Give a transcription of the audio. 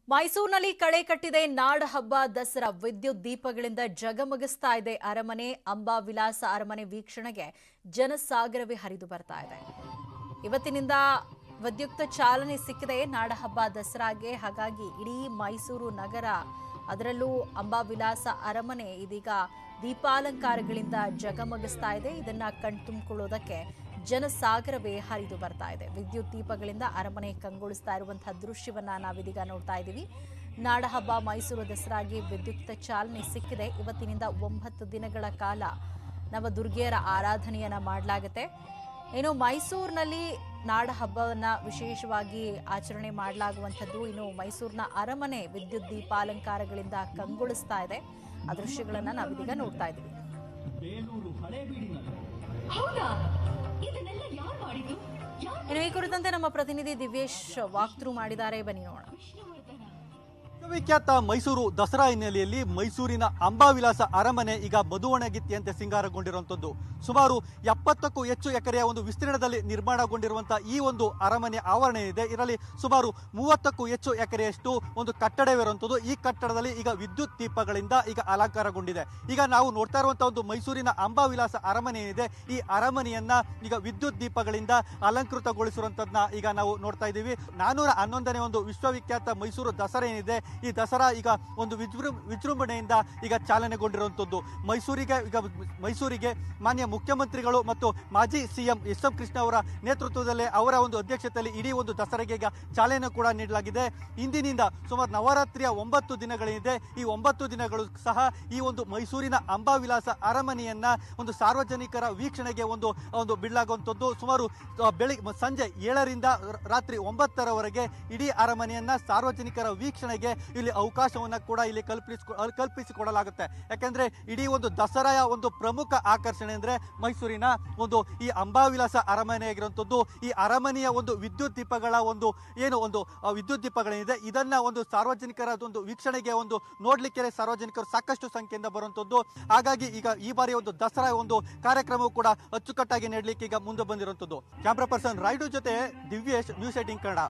ಮೈಸೂರಿನಲ್ಲಿ ಕಳೆ ಕಟ್ಟಿದೆ ನಾಡ ಹಬ್ಬ ದಸರಾ ವಿದ್ಯುತ್ ದೀಪಗಳಿಂದ ಜಗಮಗಿಸ್ತಾ ಇದೆ ಅರಮನೆ ಅಂಬಾ ವಿಲಾಸ ಅರಮನೆ ವೀಕ್ಷಣೆಗೆ ಜನಸಾಗರವೇ ಹರಿದು ಬರ್ತಾ ಇದೆ ಇವತ್ತಿನಿಂದ ವಿದ್ಯುಕ್ತ ಚಾಲನೆ ಸಿಕ್ಕಿದೆ ನಾಡಹಬ್ಬ ದಸರಾಗೆ ಹಾಗಾಗಿ ಇಡೀ ಮೈಸೂರು ನಗರ ಅದರಲ್ಲೂ ಅಂಬಾವಿಲಾಸ ಅರಮನೆ ಇದೀಗ ದೀಪಾಲಂಕಾರಗಳಿಂದ ಜಗಮಗಿಸ್ತಾ ಇದೆ ಇದನ್ನ ಕಣ್ತುಂಬಿಕೊಳ್ಳೋದಕ್ಕೆ ಜನಸಾಗರವೇ ಹರಿದು ಬರ್ತಾ ಇದೆ ವಿದ್ಯುತ್ ದೀಪಗಳಿಂದ ಅರಮನೆ ಕಂಗೊಳಿಸ್ತಾ ಇರುವಂತಹ ದೃಶ್ಯವನ್ನ ನಾವಿದೀಗ ನೋಡ್ತಾ ಇದ್ದೀವಿ ನಾಡಹಬ್ಬ ಮೈಸೂರು ದಸರಾಗೆ ವಿದ್ಯುಕ್ತ ಚಾಲನೆ ಸಿಕ್ಕಿದೆ ಇವತ್ತಿನಿಂದ ಒಂಬತ್ತು ದಿನಗಳ ಕಾಲ ನವದುರ್ಗಿಯರ ಆರಾಧನೆಯನ್ನ ಮಾಡಲಾಗುತ್ತೆ ಇನ್ನು ಮೈಸೂರಿನಲ್ಲಿ ನಾಡ ಹಬ್ಬವನ್ನ ವಿಶೇಷವಾಗಿ ಆಚರಣೆ ಮಾಡಲಾಗುವಂಥದ್ದು ಇನ್ನು ಮೈಸೂರಿನ ಅರಮನೆ ವಿದ್ಯುತ್ ದೀಪಾಲಂಕಾರಗಳಿಂದ ಕಂಗೊಳಿಸ್ತಾ ಇದೆ ಆ ದೃಶ್ಯಗಳನ್ನ ನಾವಿದೀಗ ನೋಡ್ತಾ ಇದ್ದೀವಿ ಹೌದಾ ಇದನ್ನೆಲ್ಲ ಯಾರು ಮಾಡಿದ್ದು ಯಾರು ಇನ್ನು ಈ ಕುರಿತಂತೆ ನಮ್ಮ ಪ್ರತಿನಿಧಿ ದಿವ್ಯೇಶ್ ವಾಕ್ಥ್ರೂ ಮಾಡಿದ್ದಾರೆ ಬನ್ನಿ ನೋಡೋಣ ವಿಖ್ಯಾತ ಮೈಸೂರು ದಸರಾ ಹಿನ್ನೆಲೆಯಲ್ಲಿ ಮೈಸೂರಿನ ಅಂಬಾವಿಲಾಸ ಅರಮನೆ ಈಗ ಮಧುವಣಗಿತ್ತಿಯಂತೆ ಸಿಂಗಾರಗೊಂಡಿರುವಂತದ್ದು ಸುಮಾರು ಎಪ್ಪತ್ತಕ್ಕೂ ಹೆಚ್ಚು ಎಕರೆಯ ಒಂದು ವಿಸ್ತೀರ್ಣದಲ್ಲಿ ನಿರ್ಮಾಣಗೊಂಡಿರುವಂತಹ ಈ ಒಂದು ಅರಮನೆ ಆವರಣ ಇದೆ ಇದರಲ್ಲಿ ಸುಮಾರು ಮೂವತ್ತಕ್ಕೂ ಹೆಚ್ಚು ಎಕರೆಯಷ್ಟು ಒಂದು ಕಟ್ಟಡವಿರುವಂಥದ್ದು ಈ ಕಟ್ಟಡದಲ್ಲಿ ಈಗ ವಿದ್ಯುತ್ ದೀಪಗಳಿಂದ ಈಗ ಅಲಂಕಾರಗೊಂಡಿದೆ ಈಗ ನಾವು ನೋಡ್ತಾ ಇರುವಂತಹ ಒಂದು ಮೈಸೂರಿನ ಅಂಬಾವಿಲಾಸ ಅರಮನೆ ಏನಿದೆ ಈ ಅರಮನೆಯನ್ನ ಈಗ ವಿದ್ಯುತ್ ದೀಪಗಳಿಂದ ಅಲಂಕೃತಗೊಳಿಸಿರುವಂತದ್ನ ಈಗ ನಾವು ನೋಡ್ತಾ ಇದ್ದೀವಿ ನಾನೂರ ಹನ್ನೊಂದನೇ ಒಂದು ವಿಶ್ವವಿಖ್ಯಾತ ಮೈಸೂರು ದಸರಾ ಏನಿದೆ ಈ ದಸರಾ ಈಗ ಒಂದು ವಿಜೃ ವಿಜೃಂಭಣೆಯಿಂದ ಈಗ ಚಾಲನೆಗೊಂಡಿರುವಂಥದ್ದು ಮೈಸೂರಿಗೆ ಈಗ ಮೈಸೂರಿಗೆ ಮಾನ್ಯ ಮುಖ್ಯಮಂತ್ರಿಗಳು ಮತ್ತು ಮಾಜಿ ಸಿಎಂ ಎಸ್ ಎಂ ಕೃಷ್ಣ ಅವರ ನೇತೃತ್ವದಲ್ಲಿ ಅವರ ಒಂದು ಅಧ್ಯಕ್ಷತೆಯಲ್ಲಿ ಇಡೀ ಒಂದು ದಸರೆಗೆ ಈಗ ಚಾಲನೆ ಕೂಡ ನೀಡಲಾಗಿದೆ ಇಂದಿನಿಂದ ಸುಮಾರು ನವರಾತ್ರಿಯ ಒಂಬತ್ತು ದಿನಗಳಿದೆ ಈ ಒಂಬತ್ತು ದಿನಗಳು ಸಹ ಈ ಒಂದು ಮೈಸೂರಿನ ಅಂಬಾವಿಲಾಸ ಅರಮನೆಯನ್ನ ಒಂದು ಸಾರ್ವಜನಿಕರ ವೀಕ್ಷಣೆಗೆ ಒಂದು ಒಂದು ಬಿಡಲಾಗುವಂಥದ್ದು ಸುಮಾರು ಬೆಳಿಗ್ಗೆ ಸಂಜೆ ಏಳರಿಂದ ರ- ರಾತ್ರಿ ಒಂಬತ್ತರವರೆಗೆ ಇಡೀ ಅರಮನೆಯನ್ನ ಸಾರ್ವಜನಿಕರ ವೀಕ್ಷಣೆಗೆ ಇಲ್ಲಿ ಅವಕಾಶವನ್ನ ಕೂಡ ಇಲ್ಲಿ ಕಲ್ಪಿಸಿ ಕಲ್ಪಿಸಿಕೊಡಲಾಗುತ್ತೆ ಯಾಕಂದ್ರೆ ಇಡೀ ಒಂದು ದಸರಾಯ ಒಂದು ಪ್ರಮುಖ ಆಕರ್ಷಣೆ ಅಂದ್ರೆ ಮೈಸೂರಿನ ಒಂದು ಈ ಅಂಬಾವಿಲಾಸ ಅರಮನೆ ಆಗಿರುವಂಥದ್ದು ಈ ಅರಮನೆಯ ಒಂದು ವಿದ್ಯುತ್ ದೀಪಗಳ ಒಂದು ಏನು ಒಂದು ಆ, ವಿದ್ಯುತ್ ದೀಪಗಳೇನಿದೆ ಇದನ್ನ ಒಂದು ಸಾರ್ವಜನಿಕರ ಒಂದು ವೀಕ್ಷಣೆಗೆ ಒಂದು ನೋಡ್ಲಿಕ್ಕೆ ಸಾರ್ವಜನಿಕರು ಸಾಕಷ್ಟು ಸಂಖ್ಯೆಯಿಂದ ಬರುವಂಥದ್ದು ಹಾಗಾಗಿ ಈಗ ಈ ಬಾರಿ ಒಂದು ದಸರಾ ಒಂದು ಕಾರ್ಯಕ್ರಮವು ಕೂಡ ಅಚ್ಚುಕಟ್ಟಾಗಿ ನೀಡಲಿಕ್ಕೆ ಈಗ ಮುಂದೆ ಬಂದಿರುವಂಥದ್ದು ಕ್ಯಾಮ್ರಾ ಪರ್ಸನ್ ರೈಡು ಜೊತೆ ದಿವ್ಯೇಶ್ ನ್ಯೂಸ್ ಏಟಿಂಗ್ ಕನ್ನಡ